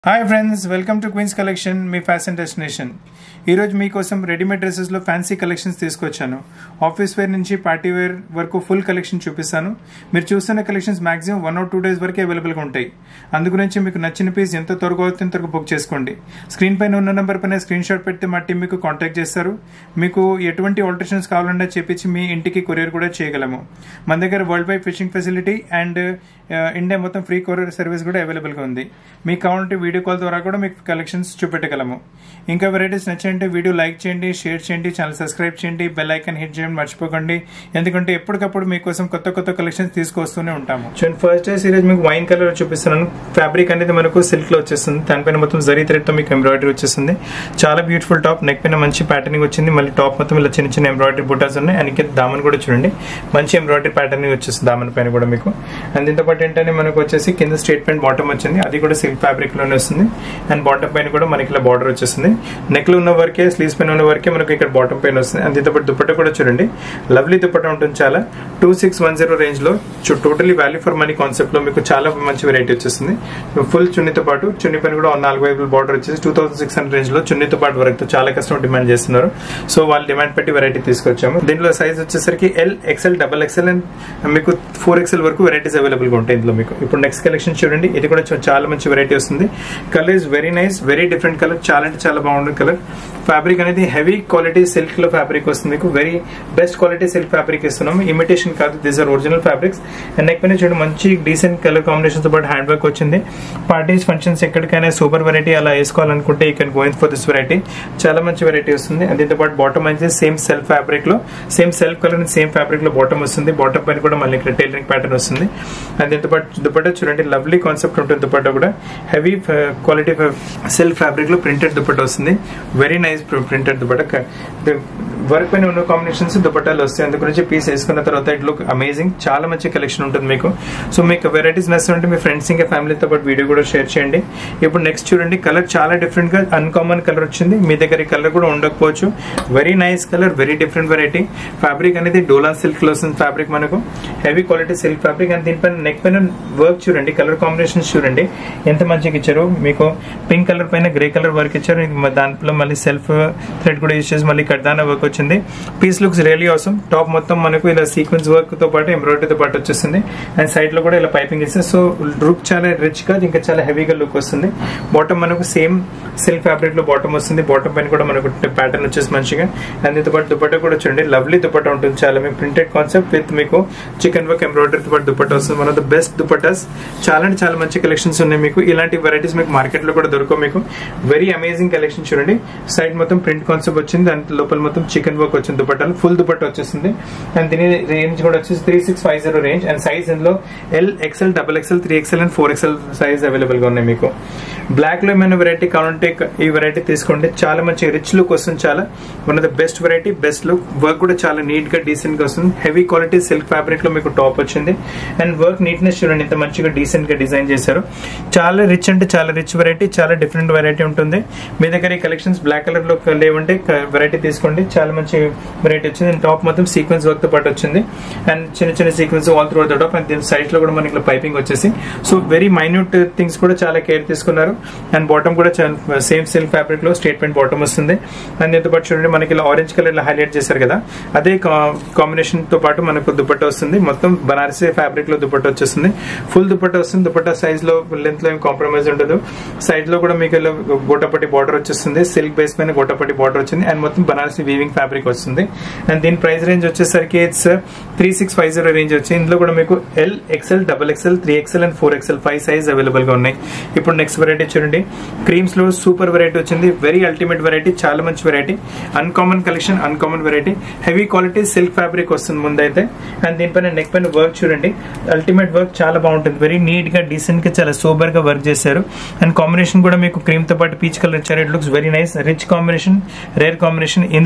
hi friends welcome to Queens Collection మీ fashion destination ఈరోజు మీకోసం రెడీమేడ్ డ్రెస్సెస్లో ఫ్యాన్సీ కలెక్షన్స్ తీసుకొచ్చాను ఆఫీస్ వేర్ నుంచి పార్టీ వేర్ వరకు ఫుల్ కలెక్షన్ చూపిస్తాను మీరు చూస్తున్న collections maximum one or two days వరకే అవైలబుల్గా ఉంటాయి అందుగురించి మీకు నచ్చిన పీస్ ఎంత త్వరగా అవుతుంది త్వరగా బుక్ చేసుకోండి స్క్రీన్ పైన ఉన్న నెంబర్ పైన స్క్రీన్ షాట్ పెడితే మా టీం మీకు కాంటాక్ట్ చేస్తారు మీకు ఎటువంటి ఆల్టరేషన్స్ కావాలన్నా చేపించి మీ ఇంటికి కొరియర్ కూడా చేయగలము మన దగ్గర world wide shipping facility and India మొత్తం ఫ్రీ కొరియర్ సర్వీస్ కూడా అవైలబుల్గా ఉంది మీకు కావాలంటే వీడియో కాల్ ద్వారా కూడా మీకు కలెక్షన్స్ చూపెట్టగలము ఇంకా వెరైటీస్ నచ్చాయంటే వీడియో లైక్ చేయండి షేర్ చేయండి ఛానల్ సబ్స్క్రైబ్ చేయండి బెల్ ఐకాన్ హిట్ చేయండి మర్చిపోకండి ఎందుకంటే ఎప్పటికప్పుడు మీకోసం కొత్త కొత్త కలెక్షన్స్ తీసుకొస్తూనే ఉంటాము చూడండి ఫస్ట్ డేస్ ఈరోజు మీకు వైన్ కలర్ చూపిస్తున్నాను ఫ్యాబ్రిక్ అనేది మనకు సిల్క్ లో వచ్చేస్తుంది దానిపైన మొత్తం జరీ థ్రెడ్ తో మీకు ఎంబ్రాయిడరీ వచ్చేస్తుంది చాలా బ్యూటిఫుల్ టాప్ నెక్ పైన మంచి ప్యాటర్నింగ్ వచ్చింది మళ్ళీ టాప్ మొత్తం ఇలా చిన్న చిన్న ఎంబ్రాయిడరీ బుటాస్ ఉన్నాయి అండ్ కింద దామన్ కూడా చూడండి మంచి ఎంబ్రాయిడరీ ప్యాటర్నింగ్ వచ్చేస్తుంది దామన్ పైన కూడా మీకు అండ్ దీంతో పాటు ఏంటంటే మనకు వచ్చేసి కింద స్ట్రేట్ ప్యాంట్ బాటమ్ వచ్చింది అది కూడా సిల్క్ ఫ్యాబ్రిక్ లోనే వస్తుంది అండ్ బాటమ్ పైన కూడా మనకి ఇలా బార్డర్ వచ్చేస్తుంది నెక్ లో ఉన్న వరకే స్లీవ్స్ పైన ఉన్న వరకే మనకి ఇక్కడ బాటమ్ పైన వస్తుంది అండ్ దీంతో పాటు దుపట్ట కూడా చూడండి లవ్లీ దుపట్ట ఉంటుంది చాలా two six one zero range లో totally value for money concept లో మీకు చాలా మంచి వెరైటీ వచ్చేస్తుంది ఫుల్ చున్నీతో పాటు చున్నీ పైన కూడా నాలుగు వైపుల బార్డర్ వచ్చేసి two thousand six hundred range లో చున్నీతో పాటు వరకు చాలా కస్టమర్ డిమాండ్ చేస్తున్నారు సో వాళ్ళు డిమాండ్ పెట్టి వెరైటీ తీసుకొచ్చాము దీంట్లో సైజ్ వచ్చేసరికి L XL double XL and మీకు ఫోర్ ఎక్స్ఎల్ వరకు వెరైటీస్ అవైలబుల్ గా ఉంటాయి ఇందులో మీకు ఇప్పుడు నెక్స్ట్ కలెక్షన్ చూడండి ఇది కూడా చా- చాలా మంచి వెరైటీ వస్తుంది colour is very nice very different colour చాలా అంటే చాలా బాగుంటుంది కలర్ ఫ్యాబ్రిక్ అనేది హెవీ క్వాలిటీ సిల్క్ లో ఫ్యాబ్రిక్ వస్తుంది మీకు very best quality silk fabric ఇస్తున్నాము ఇమిటేషన్ కాదు these are original fabrics and neck పైన చూడండి మంచి డీసెంట్ కలర్ కాంబినేషన్ తో పాటు హ్యాండ్ వర్క్ వచ్చింది పార్టీస్ ఫంక్షన్స్ ఎక్కడికైనా సూపర్ వెరైటీ అలా వేసుకోవాలనుకుంటే ఈ can going for this variety చాలా మంచి వెరైటీ వస్తుంది అండ్ దీంతో పాటు బాటమ్ అయితే సేమ్ సెల్ఫ్ ఫ్యాబ్రిక్ లో same self colour same fabric లో బాటమ్ వస్తుంది బాటమ్ పైన కూడా మళ్ళీ ఇక్కడ టైలరింగ్ ప్యాటర్న్ వస్తుంది అండ్ దీంతో పాటు దుపట్టా చూడండి లవ్లీ కాన్సెప్ట్ ఉంటుంది దుపట్టా కూడా హెవీ క్వాలిటీ సెల్ఫ్ ఫ్యాబ్రిక్ లో ప్రింటెడ్ దుపట్టా వస్తుంది very nice printed dupatta work పైన ఉన్న కాంబినేషన్స్ దుపట్టాలు వస్తాయి అందు గురించి పీస్ వేసుకున్న తర్వాత ఇట్ లుక్ అమేజింగ్ చాలా మంచి కలెక్షన్ ఉంటుంది మీకు సో మీకు వెరైటీస్ నచ్చుంటే మీ ఫ్రెండ్స్ ఇంకా ఫ్యామిలీతో పాటు వీడియో కూడా షేర్ చేయండి ఇప్పుడు నెక్స్ట్ చూడండి కలర్ చాలా డిఫరెంట్ గా అన్కామన్ కలర్ వచ్చింది మీ దగ్గర ఈ కలర్ కూడా ఉండకపోవచ్చు very nice colour very different variety fabric అనేది డోలా సిల్క్ లో వస్తుంది ఫ్యాబ్రిక్ మనకు heavy quality silk fabric and దీనిపైన నెక్ పైన వర్క్ చూడండి కలర్ కాంబినేషన్స్ చూడండి ఎంత మంచిగా ఇచ్చారు మీకు పింక్ కలర్ పైన గ్రే కలర్ వర్క్ ఇచ్చారు ఇది మ- దాంట్లో మళ్ళీ సెల్ఫ్ థ్రెడ్ కూడా యూస్ చేసి మళ్ళీ కడ్దానా వర్క్ వచ్చింది పీస్ లుక్స్ రియలీ అవసరం టాప్ మొత్తం మనకు ఇలా సీక్వెన్స్ వర్క్ తో పాటు ఎంబ్రాయిడరీతో పాటు వచ్చేస్తుంది అండ్ సైడ్ లో కూడా ఇలా పైపింగ్ ఇస్తే సో లుక్ చాలా రిచ్ గా ఇంకా చాలా హెవీగా లుక్ వస్తుంది బాటమ్ మనకు సేమ్ సిల్క్ ఫ్యాబ్రిక్ లో బాటమ్ వస్తుంది బాటమ్ పైన కూడా మనకు ప్యాటర్న్ వచ్చేసి మంచిగా అండ్ దీంతో పాటు దుపట్టా కూడా చూడండి లవ్లీ దుపట్టా ఉంటుంది చాలా మీకు ప్రింటెడ్ కాన్సెప్ట్ విత్ మీకు చికెన్ వర్క్ ఎంబ్రాయిడరీతో పాటు దుపట్టా వస్తుంది one of the best dupattas చాలా అంటే చాలా మంచి కలెక్షన్స్ ఉన్నాయి మీకు ఇలాంటి వెరైటీస్ మీకు మార్కెట్ లో కూడా దొరకవు మీకు వెరీ అమేజింగ్ కలెక్షన్ చూడండి సైడ్ మొత్తం ప్రింట్ కాన్సెప్ట్ వచ్చింది దాని లోపల మొత్తం చికెన్ వర్క్ వచ్చింది దుపట్టాలు ఫుల్ దుపట్టా వచ్చేసింది అండ్ దీని రేంజ్ కూడా వచ్చేసి three six five zero range and size ఇందులో L XL double XL three XL and four XL size available గా ఉన్నాయి మీకు బ్లాక్ లో ఏమైనా వెరైటీ కావాలంటే ఈ వెరైటీ తీసుకోండి చాలా మంచి రిచ్ లుక్ వస్తుంది చాలా one of the best variety best look work కూడా చాలా నీట్ గా డీసెంట్ గా వస్తుంది హెవీ క్వాలిటీ సిల్క్ ఫ్యాబ్రిక్ లో మీకు టాప్ వచ్చింది అండ్ వర్క్ నీట్నెస్ చూడండి ఇంత మంచిగా డీసెంట్ గా డిజైన్ చేశారు చాలా రిచ్ అంటే చాలా రిచ్ వెరైటీ చాలా డిఫరెంట్ వెరైటీ ఉంటుంది మీ దగ్గర ఈ కలెక్షన్స్ బ్లాక్ కలర్ లో లేవంటే వెరైటీ తీసుకోండి చాలా మంచి వెరైటీ వచ్చింది అండ్ టాప్ మొత్తం సీక్వెన్స్ వర్క్ తో పాటు వచ్చింది అండ్ చిన్న చిన్న sequence all through the top and దీని సైడ్ లో కూడా మనకి పైపింగ్ వచ్చేసి సో వెరీ మైన్యూట్ థింగ్స్ కూడా చాలా కేర్ తీసుకున్నారు అండ్ బాటమ్ కూడా సేమ్ సిల్క్ ఫ్యాబ్రిక్ లో స్టేట్మెంట్ బాటమ్ వస్తుంది అండ్ దీంతో పాటు చూడండి మనకి ఇలా ఆరెంజ్ కలర్ లో హైలైట్ చేశారు కదా అదే కాంబినేషన్ తో పాటు మనకు దుపట్టా వస్తుంది మొత్తం బనారసీ ఫ్యాబ్రిక్ లో దుపట్టా వచ్చేస్తుంది ఫుల్ దుపట్టా వస్తుంది దుపట్టా సైజ్ లో లెంత్ లో ఏం కాంప్రమైజ్ ఉండదు సైడ్ లో కూడా మీకు ఇలా గోటపట్టి బార్డర్ వచ్చేస్తుంది సిల్క్ బేస్ పైన గోటపట్టి బార్డర్ వచ్చింది అండ్ మొత్తం బనారసీ వీవింగ్ ఫ్యాబ్రిక్ వస్తుంది అండ్ దీని ప్రైస్ రేంజ్ వచ్చేసరికి it's three six five zero range వచ్చి ఇందులో కూడా మీకు L XL double XL three XL and four XL five size available గా ఉన్నాయి ఇప్పుడు నెక్స్ట్ వెరైటీ చూడండి క్రీమ్స్ లో సూపర్ వెరైటీ వచ్చింది వెరీ అల్టిమేట్ వెరైటీ చాలా మంచి variety uncommon collection uncommon variety heavy quality silk fabric వస్తుంది ముందైతే అండ్ దీనిపైన నెక్ పైన వర్క్ చూడండి అల్టిమేట్ వర్క్ చాలా బాగుంటుంది వెరీ నీట్ గా డీసెంట్ గా చాలా సూపర్ గా వర్క్ చేశారు అండ్ కాంబినేషన్ కూడా మీకు క్రీమ్ తో పాటు పీచ్ కలర్ ఇచ్చారు it looks very nice rich combination rare combination ఇందులో కూడా టాప్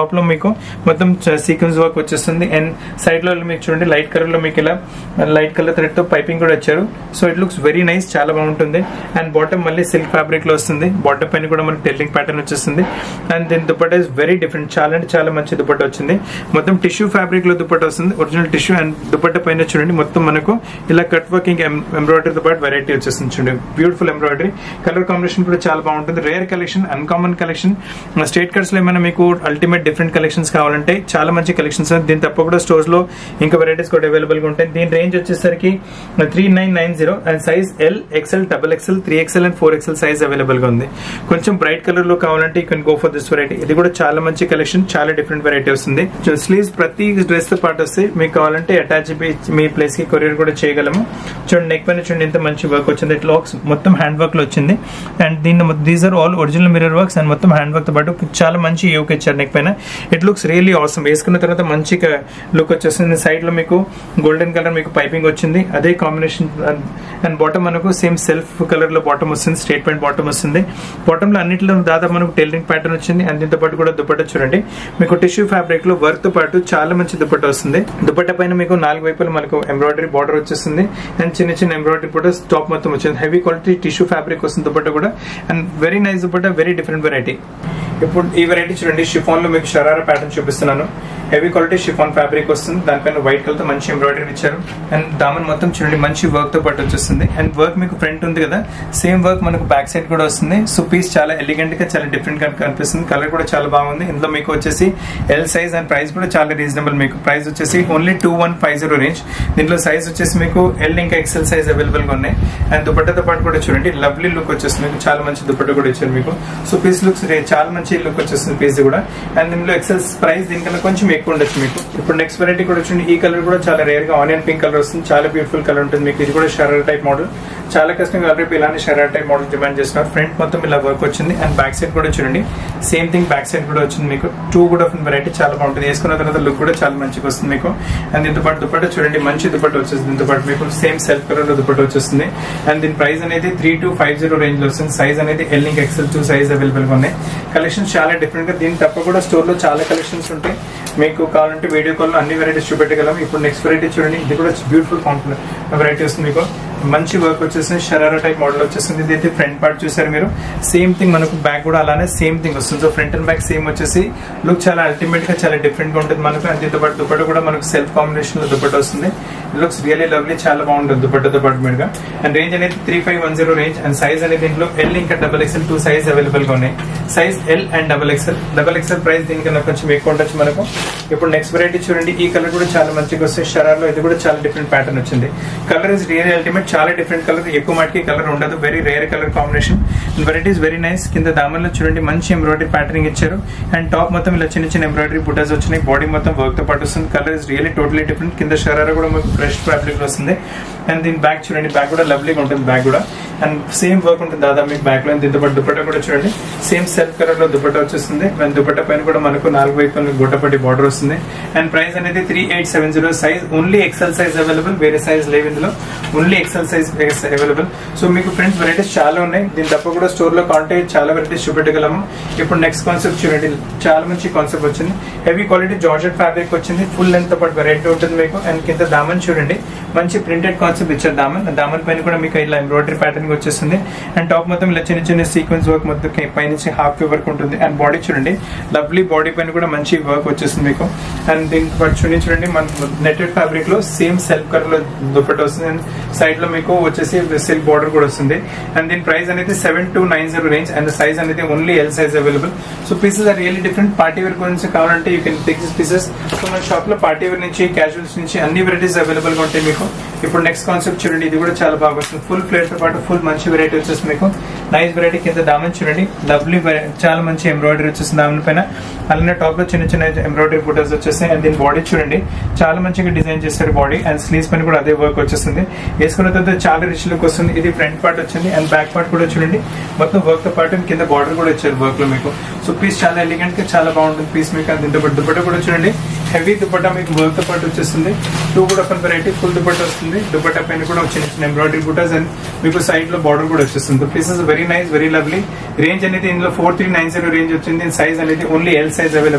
టాప్ లో మీకు మొత్తం సీక్వెన్స్ వర్క్ వచ్చేస్తుంది అండ్ సైడ్ లో మీకు చూడండి లైట్ కలర్ లో మీకు ఇలా లైట్ కలర్ థ్రెడ్ తో పైపింగ్ కూడా వచ్చారు so it looks very nice చాలా బాగుంటుంది అండ్ బాటమ్ మళ్ళీ సిల్క్ ఫ్యాబ్రిక్ లో వస్తుంది బాటమ్ పైన కూడా మనకి టెల్లింగ్ ప్యాటర్న్ వచ్చేస్తుంది అండ్ దీని దుపట్టా ఇస్ వెరీ డిఫరెంట్ చాలా అంటే చాలా మంచి దుపట్టా వచ్చింది మొత్తం టిష్యూ ఫ్యాబ్రిక్ లో దుపట్టా వస్తుంది ఒరిజినల్ టిష్యూ అండ్ దుపట్టా పైన చూడండి మొత్తం మనకు ఇలా కట్ వర్కింగ్ ఎంబ్రాయిడరీ తో పాటు వెరైటీ వచ్చేస్తుంది చూడండి బ్యూటిఫుల్ ఎంబ్రాయిడరీ కలర్ కాంబినేషన్ కూడా చాలా బాగుంటుంది rare collection uncommon collection straight cuts లో ఏమైనా మీకు అల్టిమేట్ డిఫరెంట్ కలెక్షన్స్ కావాలంటే చాలా మంచి కలెక్షన్స్ దీని తప్ప కూడా స్టోర్స్ లో ఇంకా వెరైటీస్ కూడా అవైలబుల్ గా ఉంటాయి దీని రేంజ్ వచ్చేసరికి three nine nine zero and size L XL double XL three XL and four XL size available గా ఉంది కొంచెం బ్రైట్ కలర్ లో కావాలంటే you can go for this variety ఇది కూడా చాలా మంచి కలెక్షన్ చాలా డిఫరెంట్ వెరైటీ వస్తుంది స్లీవ్స్ ప్రతి డ్రెస్ తో పాటు వస్తాయి మీకు కావాలంటే అటాచ్ మీ ప్లేస్ కి కొరియర్ కూడా చేయగలము చూడండి నెక్ పైన చూడండి ఎంత మంచి వర్క్ వచ్చింది ఇట్లా మొత్తం హ్యాండ్ వర్క్ లో వచ్చింది అండ్ దీని these are all original mirror works and మొత్తం హ్యాండ్ వర్క్ తో పాటు చాలా మంచి యోక్ ఇచ్చారు నెక్ పైన ఇట్ లుక్స్ రియల్లీ అవసరం వేసుకున్న తర్వాత మంచి లుక్ వచ్చేస్తుంది సైడ్ లో మీకు గోల్డెన్ కలర్ మీకు పైపింగ్ వచ్చింది అదే కాంబినేషన్ అండ్ బాటమ్ మనకు సేమ్ సెల్ఫ్ కలర్ లో బాటమ్ వస్తుంది స్ట్రేట్ పాయింట్ బాటమ్ వస్తుంది బాటమ్ లో అన్నింటిలో దాదాపు మనకు టైలరింగ్ ప్యాటర్న్ వచ్చింది అండ్ దీంతో పాటు కూడా దుపట్టా చూడండి మీకు టిష్యూ ఫ్యాబ్రిక్ లో వర్క్ తో పాటు చాలా మంచి దుపట్టా వస్తుంది దుపట్టా పైన మీకు నాలుగు వైపులు మనకు ఎంబ్రాయిడరీ బార్డర్ వచ్చేస్తుంది అండ్ చిన్న చిన్న ఎంబ్రాయిడరీ కూడా టాప్ మొత్తం వచ్చింది హెవీ క్వాలిటీ టిష్యూ ఫ్యాబ్రిక్ వస్తుంది దుపట్టా కూడా and very nice dupatta very different variety ఇప్పుడు ఈ వెరైటీ చూడండి షిఫాన్ లో మీకు షరారా ప్యాటర్న్ చూపిస్తున్నాను హెవీ క్వాలిటీ షిఫాన్ ఫ్యాబ్రిక్ వస్తుంది దానిపైన వైట్ కలర్ తో మంచి ఎంబ్రాయిడరీ ఇచ్చారు అండ్ దామన్ మొత్తం చూడండి మంచి వర్క్ తో పాటు వచ్చేస్తుంది అండ్ వర్క్ మీకు ఫ్రంట్ ఉంది కదా సేమ్ వర్క్ మనకు బ్యాక్ సైడ్ కూడా వస్తుంది సో పీస్ చాలా ఎలిగెంట్ గా చాలా డిఫరెంట్ గా కనిపిస్తుంది కలర్ కూడా చాలా బాగుంది ఇందులో మీకు వచ్చేసి ఎల్ సైజ్ అండ్ ప్రైస్ కూడా చాలా రీజనబుల్ మీకు ప్రైస్ వచ్చేసి only two one five zero range దీంట్లో సైజ్ వచ్చేసి మీకు ఎల్ ఇంకా ఎక్సెల్ సైజ్ అవైలబుల్ గా ఉన్నాయి అండ్ దుపట్టాతో పాటు కూడా చూడండి లవ్లీ లుక్ వచ్చేస్తుంది మీకు చాలా మంచి దుపట్టా కూడా ఇచ్చారు మీకు సో పీస్ లుక్స్ చాలా మంచి లుక్ వచ్చేస్తుంది పీస్ కూడా అండ్ దీనిలో ఎక్సెల్ ప్రైస్ దీనికన్నా కొంచెం ఎక్కువ ఉండొచ్చు మీకు ఇప్పుడు నెక్స్ట్ వెరైటీ కూడా వచ్చింది ఈ కలర్ కూడా చాలా రేర్ గా ఆనియన్ పింక్ కలర్ వస్తుంది చాలా బ్యూటిఫుల్ కలర్ ఉంటుంది మీకు ఇది కూడా షరర్ టైప్ మోడల్ చాలా కష్టంగా ఆల్రెడీ ఇలానే షరర్ టైప్ మోడల్ డిమాండ్ చేస్తున్నారు ఫ్రంట్ మొత్తం ఇలా వర్క్ వచ్చింది అండ్ బ్యాక్ సైడ్ కూడా చూడండి సేమ్ థింగ్ బ్యాక్ సైడ్ కూడా వచ్చింది మీకు టూ కూడా వెరైటీ చాలా బాగుంటుంది వేసుకున్న తర్వాత లుక్ కూడా చాలా మంచిగా వస్తుంది మీకు అండ్ దీంతో పాటు దుపట్ట చూడండి మంచి దుపట్ట వచ్చేస్తుంది దీంతో పాటు మీకు సేమ్ సెల్ఫ్ కలర్ లో దుపట్ట వచ్చేస్తుంది అండ్ దీని ప్రైస్ అనేది three two five zero range లో వస్తుంది సైజ్ అనేది ఎల్ ఇంకా ఎక్సెల్ టూ సైజ్ అవైలబుల్ గా ఉన్నాయి కలెక్షన్స్ చాలా డిఫరెంట్ గా దీని తప్ప కూడా స్టోర్ లో చాలా కలెక్షన్స్ ఉంటాయి మీకు కావాలంటే వీడియో కాల్ అన్ని వెరైటీస్ చూపెట్టగలం ఇప్పుడు నెక్స్ట్ వెరైటీ చూడండి ఇది కూడా బ్యూటిఫుల్ వెరైటీ వస్తుంది మీకు మంచి వర్క్ వచ్చేసింది షరారా టైప్ మోడల్ వచ్చేసింది ఇది అయితే ఫ్రంట్ పార్ట్ చూసారు మీరు సేమ్ థింగ్ మనకు బ్యాక్ కూడా అలానే సేమ్ థింగ్ వస్తుంది so front and back same వచ్చేసి లుక్ చాలా అల్టిమేట్ గా చాలా డిఫరెంట్ గా ఉంటుంది మనకు అండ్ దీంతో పాటు దుపట్ట కూడా మనకు సెల్ఫ్ కాంబినేషన్ లో దుపట్ట వస్తుంది లుక్స్ రియలీ లవ్లీ చాలా బాగుంటుంది దుపట్టతో పాటు మీరుగా అండ్ రేంజ్ అనేది three five one zero range and size అనేది దీంట్లో ఎల్ ఇంకా double XL two size available గా ఉన్నాయి size L and double XL double XL price దీనికన్నా కొంచెం ఎక్కువ ఉండొచ్చు మనకు ఇప్పుడు నెక్స్ట్ వెరైటీ చూడండి ఈ కలర్ కూడా చాలా మంచిగా వస్తుంది షరార్లో ఇది కూడా చాలా డిఫరెంట్ ప్యాటర్న్ వచ్చింది కలర్ ఇస్ రియల్ అల్టిమేట్ చాలా డిఫరెంట్ కలర్ ఎక్కువ మటుకి కలర్ ఉండదు very rare colour combination varieties very nice కింద దామన్లో చూడండి మంచి ఎంబ్రాయిడరీ ప్యాటర్నింగ్ ఇచ్చారు అండ్ టాప్ మొత్తం ఇలా చిన్న చిన్న ఎంబ్రాయిడరీ బుటాస్ వచ్చినాయి బాడీ మొత్తం వర్క్ తో పాటు వస్తుంది colour is really totally different కింద షరారా కూడా మీకు ఫ్రెష్ ఫ్యాబ్రిక్ వస్తుంది అండ్ దీని బ్యాక్ చూడండి బ్యాక్ కూడా లవ్లీగా ఉంటుంది బ్యాక్ కూడా అండ్ సేమ్ వర్క్ ఉంటుంది దాదాపు మీకు బ్యాక్ లో దీంతో పాటు దుపట్టా కూడా చూడండి సేమ్ సెల్ఫ్ కలర్ లో దుపట్టా వచ్చేస్తుంది అండ్ దుపట్టా పైన కూడా మనకు నాలుగు వైపు గుట్టపట్టి బార్డర్ వస్తుంది అండ్ ప్రైస్ అనేది three eight seven zero size only XL size available వేరే సైజ్ లేవు ఇందులో only XL size available so మీకు ఫ్రెండ్స్ వెరైటీస్ చాలా ఉన్నాయి దీని తప్ప కూడా స్టోర్ లో కాంటాక్ట్ చాలా వెరైటీస్ చూపెట్టగలము ఇప్పుడు నెక్స్ట్ కాన్సెప్ట్ చూడండి చాలా మంచి కాన్సెప్ట్ వచ్చింది హెవీ క్వాలిటీ జార్జెట్ ఫ్యాబ్రిక్ వచ్చింది ఫుల్ లెంత్ తో పాటు వెరైటీ ఉంటుంది మీకు అండ్ కింద దామన్ చూడండి మంచి ప్రింటెడ్ కాన్సెప్ట్ ఇచ్చారు దామన్ దామన్ పైన కూడా మీకు ఇలా ఎంబ్రాయిడరీ ప్యాటర్న్ వచ్చేస్తుంది అండ్ టాప్ మొత్తం ఇలా చిన్న చిన్న సీక్వెన్స్ వర్క్ మొత్తం పైనుంచి హాఫ్ వర్క్ ఉంటుంది అండ్ బాడీ చూడండి లవ్లీ బాడీ పైన కూడా మంచి వర్క్ వచ్చేస్తుంది మీకు అండ్ దీని పాటు చూడండి చూడండి మన నెటెడ్ ఫ్యాబ్రిక్ లో సేమ్ సెల్ఫ్ కలర్ లో దుప్పటి వస్తుంది అండ్ సైడ్ లో మీకు వచ్చేసి సిల్క్ బార్డర్ కూడా వస్తుంది అండ్ దీని ప్రైస్ అనేది seven two nine zero range and size అనేది only L size available so pieces are really different party wear గురించి కావాలంటే you can take this pieces so మన షాప్ లో పార్టీ వేర్ నుంచి క్యాజువల్స్ నుంచి అన్ని వెరైటీస్ అవైలబుల్ గా ఉంటాయి మీకు ఇప్పుడు నెక్స్ట్ కాన్సెప్ట్ చూడండి ఇది కూడా చాలా బాగా వస్తుంది ఫుల్ ప్లేట్ తో పాటు ఫుల్ మంచి వెరైటీ వచ్చేసి మీకు నైస్ వెరైటీ కింద దామన్ చూడండి లవ్లీ చాలా మంచి ఎంబ్రాయిడరీ వచ్చేసింది దామన్ పైన అలానే టాప్ లో చిన్న చిన్న ఎంబ్రాయిడరీ బుటర్స్ వచ్చేస్తాయి అండ్ దీని బాడీ చూడండి చాలా మంచిగా డిజైన్ చేస్తారు బాడీ అండ్ స్లీవ్స్ పైన కూడా అదే వర్క్ వచ్చేస్తుంది వేసుకున్న తర్వాత చాలా రిచ్ లుక్ వస్తుంది ఇది ఫ్రంట్ పార్ట్ వచ్చింది అండ్ బ్యాక్ పార్ట్ కూడా చూడండి మొత్తం వర్క్ తో పాటు కింద బార్డర్ కూడా ఇచ్చారు వర్క్ లో మీకు సో పీస్ చాలా ఎలిగెంట్ గా చాలా బాగుంటుంది పీస్ మీకు అండ్ దీంతో పాటు దుపట్టా కూడా చూడండి హెవీ దుపట్టా మీకు వర్క్ తో పాటు వచ్చేస్తుంది టూ కూడా ఒక వెరైటీ ఫుల్ దుపట్టా వస్తుంది దుపట్టా పైన కూడా చిన్న చిన్న ఎంబ్రాయిడరీ బుటాస్ అండ్ మీకు సైడ్ లో బార్డర్ కూడా వచ్చేస్తుంది pieces very nice very lovely range అనేది ఇందులో four three nine zero range వచ్చింది సైజ్ అనేది only L size available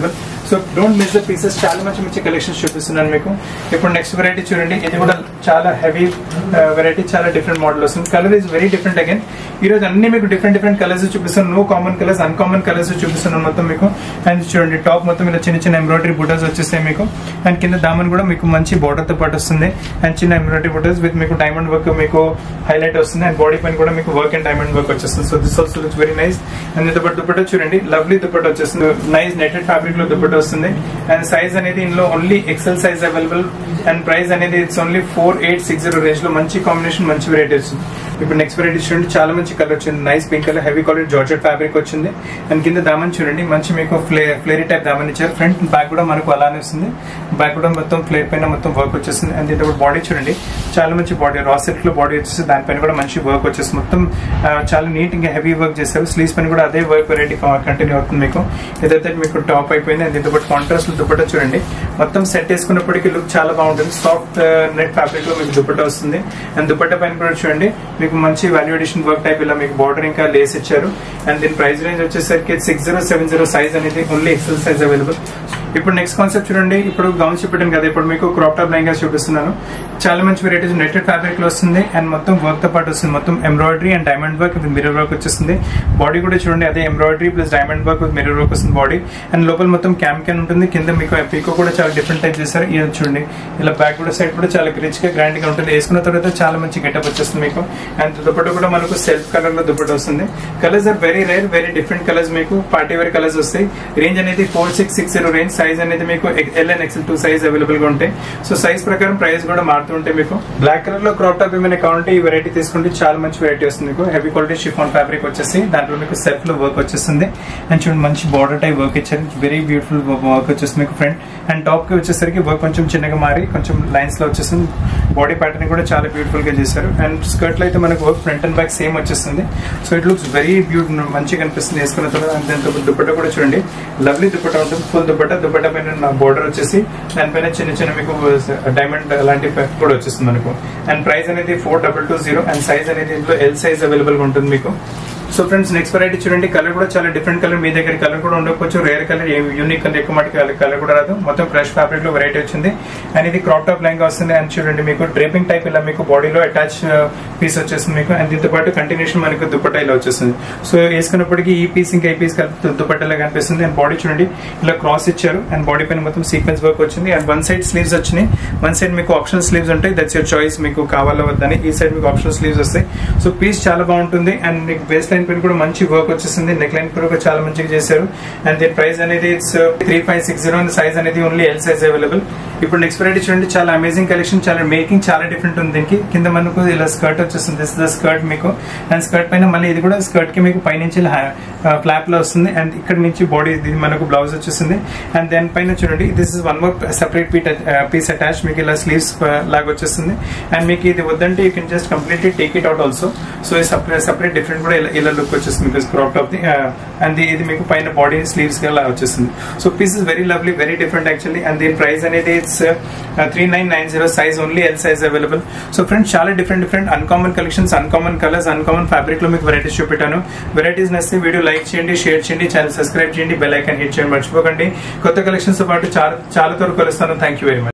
so don't miss the pieces చాలా మంచి మంచి కలెక్షన్స్ చూపిస్తున్నాను మీకు ఇప్పుడు నెక్స్ట్ వెరైటీ చూడండి ఇది కూడా చాలా హెవీ వెరైటీ చాలా డిఫరెంట్ మోడల్ వస్తుంది colour is very different again ఈ రోజు అన్ని మీకు డిఫరెంట్ డిఫరెంట్ కలర్స్ చూపిస్తాను no common colours uncommon colours చూపిస్తున్నాను మొత్తం మీకు అండ్ చూడండి టాప్ మొత్తం ఇలా చిన్న చిన్న ఎంబ్రాయిడరీ బుటర్స్ వచ్చేస్తాయి మీకు అండ్ కింద దామన్ కూడా మీకు మంచి border తో పాటు వస్తుంది అండ్ చిన్న ఎంబ్రాయిడరీ బుటర్స్ విత్ మీకు డైమండ్ వర్క్ మీకు హైలైట్ వస్తుంది అండ్ బాడీ పైన కూడా మీకు వర్క్ అండ్ డైమండ్ వర్క్ వచ్చేస్తుంది so this also looks very nice and దీంతో పాటు దుపట్టా చూడండి లవ్లీ దుపట్టా వచ్చేస్తుంది నైస్ నెటెడ్ ఫ్యాబ్రిక్ లో దుపట్టా వస్తుంది అండ్ సైజ్ అనేది ఇందులో only XL size available and price అనేది it's only four eight six zero range లో మంచి కాంబినేషన్ మంచి వెరైటీ వస్తుంది ఇప్పుడు నెక్స్ట్ వెరైటీ చూడండి చాలా మంచి కలర్ వచ్చింది nice pink colour heavy colour georgette fabric వచ్చింది అండ్ కింద దామన్ చూడండి మంచి మీకు ఫ్లే ఫ్లేరీ టైప్ దామన్ ఇచ్చారు ఫ్రంట్ బ్యాక్ కూడా మనకు అలానే వస్తుంది బ్యాక్ కూడా మొత్తం ఫ్లేర్ పైన మొత్తం వర్క్ వచ్చేస్తుంది అండ్ దీంతో బాడీ చూడండి చాలా మంచి బాడీ రా సెట్ లో బాడీ వచ్చేసి దానిపైన కూడా మంచి వర్క్ వచ్చేసి మొత్తం ఆ, చాలా నీట్ ఇంకా హెవీ వర్క్ చేశారు స్లీవ్స్ పైన కూడా అదే వర్క్ వెరైటీ కంటిన్యూ అవుతుంది మీకు ఇదైతే మీకు టాప్ అయిపోయింది అండ్ దీంతో పాటు కాంట్రాస్ట్ దుపట్టా చూడండి మొత్తం సెట్ వేసుకున్నప్పటికీ లుక్ చాలా బాగుంటుంది సాఫ్ట్ నెట్ ఫ్యాబ్రిక్ లో మీకు దుపట్టా వస్తుంది అండ్ దుపట్టా పైన కూడా చూడండి మీకు మంచి వాల్యూ ఎడిషన్ వర్క్ టైప్ ఇలా మీకు బార్డర్ ఇంకా లేస్ ఇచ్చారు అండ్ దీని ప్రైస్ రేంజ్ వచ్చేసరికి six zero seven zero size అనేది ఓన్లీ ఎక్సెల్ సైజ్ అవైలబుల్ ఇప్పుడు నెక్స్ట్ కాన్సెప్ట్ చూడండి ఇప్పుడు గౌన్స్ చూపెట్టాను కదా ఇప్పుడు మీకు క్రాప్ టాప్ లెహంగా చూపిస్తున్నాను చాలా మంచి వెరైటీస్ నెట్టెడ్ ఫ్యాబ్రిక్ లో వస్తుంది అండ్ మొత్తం వర్క్ తో పాటు వస్తుంది మొత్తం embroidery and diamond work with mirror work వచ్చేస్తుంది బాడీ కూడా చూడండి అదే embroidery plus diamond work with mirror work వస్తుంది బాడీ అండ్ లోపల మొత్తం క్యామ్ క్యాన్ ఉంటుంది కింద మీకు పీకో కూడా చాలా డిఫరెంట్ టైప్ చేశారు ఇది చూడండి ఇలా బ్యాక్ కూడా సైడ్ కూడా చాలా రిచ్ గా గ్రాండ్ గా ఉంటుంది వేసుకున్న తర్వాత చాలా మంచి గెటప్ వచ్చేస్తుంది మీకు అండ్ దుపట్ట కూడా మనకు సెల్ఫ్ కలర్ లో దుపట్ట వస్తుంది colours are very rare very different colours మీకు పార్టీ వేర్ కలర్స్ వస్తాయి రేంజ్ అనేది four six six zero range size అనేది మీకు L and XL two size available గా ఉంటాయి సో సైజ్ ప్రకారం ప్రైస్ కూడా మారుతూ ఉంటాయి మీకు బ్లాక్ కలర్ లో క్రాప్ టాప్ ఏమైనా కావాలంటే ఈ వెరైటీ తీసుకుంటే చాలా మంచి వెరైటీ వస్తుంది మీకు హెవీ క్వాలిటీ షిఫాన్ ఫ్యాబ్రిక్ వచ్చేసి దాంట్లో మీకు సెల్ఫ్ లో వర్క్ వచ్చేస్తుంది అండ్ చూడండి మంచి బార్డర్ టైప్ వర్క్ ఇచ్చారు వెరీ బ్యూటిఫుల్ వర్క్ వచ్చేస్తుంది మీకు ఫ్రంట్ అండ్ టాప్ కి వచ్చేసరికి వర్క్ కొంచెం చిన్నగా మారి కొంచెం లైన్స్ లో వచ్చేస్తుంది బాడీ ప్యాటర్న్ కూడా చాలా బ్యూటిఫుల్ గా చేశారు అండ్ స్కర్ట్ లో అయితే మనకు work front and back same వచ్చేస్తుంది so it looks very beautiful మంచిగా కనిపిస్తుంది వేసుకున్న తర్వాత అండ్ దాంతో దుపట్టా కూడా చూడండి లవ్లీ దుపట్టా ఉంటుంది ఫుల్ దుపట్టా దుపట్టా పైన బోర్డర్ వచ్చేసి దానిపైన చిన్న చిన్న మీకు డైమండ్ అలాంటి పెప్ కూడా వచ్చేస్తుంది మనకు అండ్ ప్రైస్ అనేది four double two zero and size అనేది ఇందులో ఎల్ సైజ్ అవైలబుల్ గా ఉంటుంది మీకు సో ఫ్రెండ్స్ నెక్స్ట్ వెరైటీ చూడండి కలర్ కూడా చాలా డిఫరెంట్ కలర్ మీ దగ్గర కలర్ కూడా ఉండకపోవచ్చు రేర్ కలర్ యూనిక్ అంటే ఎక్కువ మటుకు కలర్ కూడా రాదు మొత్తం ఫ్రెష్ ఫ్యాబ్రిక్ లో వెరైటీ వచ్చింది అండ్ ఇది క్రాప్ టాప్ లెంగా వస్తుంది అండ్ చూడండి మీకు డ్రేపింగ్ టైప్ ఇలా మీకు బాడీలో అటాచ్ పీస్ వచ్చేస్తుంది మీకు అండ్ దీంతో పాటు కంటిన్యూషన్ మనకు దుపట్టా ఇలా వచ్చేస్తుంది సో వేసుకున్నప్పటికీ ఈ పీస్ ఇంకా ఈ పీస్ కలిపి దుపట్టాలో కనిపిస్తుంది అండ్ బాడీ చూడండి ఇలా క్రాస్ ఇచ్చారు అండ్ బాడీ పైన మొత్తం సీక్వెన్స్ వర్క్ వచ్చింది అండ్ వన్ సైడ్ స్లీవ్స్ వచ్చినాయి వన్ సైడ్ మీకు ఆప్షనల్ స్లీవ్స్ ఉంటాయి దట్స్ యువర్ చాయిస్ మీకు కావాలో వద్దని ఈ సైడ్ మీకు ఆప్షనల్ స్లీవ్స్ వస్తాయి సో పీస్ చాలా బాగుంటుంది అండ్ మీకు బేస్ లైన్ పైన కూడా మంచి వర్క్ వచ్చేసింది నెక్ లైన్ కూడా చాలా మంచిగా చేశారు అండ్ దీని ప్రైస్ అనేది it's three five six zero size అనేది ఓన్లీ ఎల్ సైజ్ అవైలబుల్ ఇప్పుడు నెక్స్ట్ వెరైటీ చూడండి చాలా అమేజింగ్ కలెక్షన్ చాలా మేకింగ్ చాలా డిఫరెంట్ ఉంది దీనికి కింద మనకు ఇలా స్కర్ట్ వచ్చేస్తుంది దిస్ ద స్కర్ట్ మీకు అండ్ స్కర్ట్ పైన మళ్ళీ ఇది కూడా స్కర్ట్ కి మీకు పైనుంచి ఫ్లాప్ లో వస్తుంది అండ్ ఇక్కడ నుంచి బాడీ ఇది మనకు బ్లౌజ్ వచ్చేసింది అండ్ దాని పైన చూడండి this is one more separate piece piece attach మీకు ఇలా స్లీవ్స్ లాగా వచ్చేస్తుంది అండ్ మీకు ఇది వద్దంటే you can just completely take it out also so ఈ సపరేట్ సపరేట్ డిఫరెంట్ కూడా ఇలా ఇలా లుక్ వచ్చేస్తుంది మీకు క్రాప్ టాప్ ది అండ్ ఇది మీకు పైన బాడీ స్లీవ్స్ గా వచ్చేస్తుంది so piece is very lovely very different actually and దీని ప్రైస్ అనేది it's three nine nine zero size only L size available so friends చాలా different different uncommon collections uncommon colours uncommon fabric లో మీకు varieties చూపెట్టాను varieties నచ్చితే video like చేయండి share చేయండి channel subscribe చేయండి బెల్ ఐకాన్ హిట్ చేయండి మర్చిపోకండి కొత్త కలెక్షన్స్ తో పాటు చాలా చాలా త్వరగా కలుస్తాను థ్యాంక్ యూ వెరీ మచ్